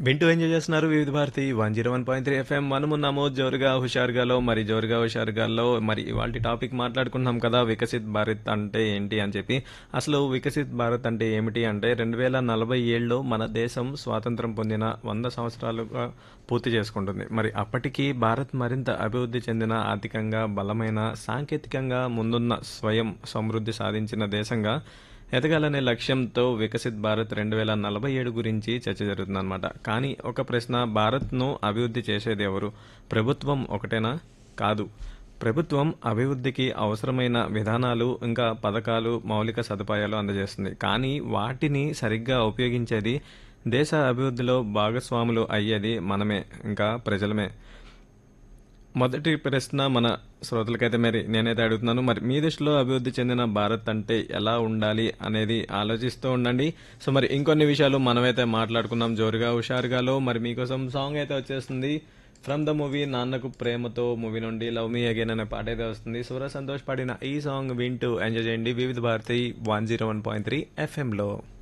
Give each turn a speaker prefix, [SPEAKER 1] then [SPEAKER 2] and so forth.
[SPEAKER 1] వింటూ ఎంజాయ్ చేస్తున్నారు Vividh Bharati one zero one point three FM మనమున్నాము జోరుగా హుషారుగాలో మరి జోరుగా హుషారుగాలో మరి ఇవాళ టాపిక్ మాట్లాడుకున్నాం కదా వికసిత్ భారత్ అంటే ఏంటి అని చెప్పి అసలు వికసిత్ భారత్ అంటే ఏమిటి అంటే రెండు వేల నలభై ఏళ్ళలో మన దేశం స్వాతంత్రం పొందిన వంద సంవత్సరాలుగా పూర్తి చేసుకుంటుంది మరి అప్పటికి భారత్ మరింత అభివృద్ధి చెందిన ఆర్థికంగా బలమైన సాంకేతికంగా ముందున్న స్వయం సమృద్ధి సాధించిన దేశంగా ఎదగాలనే లక్ష్యంతో వికసిత్ భారత్ రెండు వేల నలభై ఏడు గురించి చర్చ జరుగుతుందన్నమాట కానీ ఒక ప్రశ్న భారత్ను అభివృద్ధి చేసేది ఎవరు ప్రభుత్వం ఒకటేనా కాదు ప్రభుత్వం అభివృద్ధికి అవసరమైన విధానాలు ఇంకా పథకాలు మౌలిక సదుపాయాలు అందజేస్తుంది కానీ వాటిని సరిగ్గా ఉపయోగించేది దేశ అభివృద్ధిలో భాగస్వాములు అయ్యేది మనమే ఇంకా ప్రజలమే మొదటి ప్రశ్న మన శ్రోతలకైతే మరి నేనైతే అడుగుతున్నాను మరి మీ దృష్టిలో అభివృద్ధి చెందిన భారత్ అంటే ఎలా ఉండాలి అనేది ఆలోచిస్తూ ఉండండి సో మరి ఇంకొన్ని విషయాలు మనమైతే మాట్లాడుకున్నాం జోరుగా హుషారుగాలో మరి మీకోసం సాంగ్ అయితే వచ్చేస్తుంది ఫ్రమ్ ద మూవీ నాన్నకు ప్రేమతో మూవీ నుండి లవ్ మీ అగైన్ అనే పాట అయితే వస్తుంది సూర సంతోష్ పాడిన ఈ సాంగ్ వింటూ ఎంజాయ్ చేయండి Vividh Bharati one zero one point three ఎఫ్ఎంలో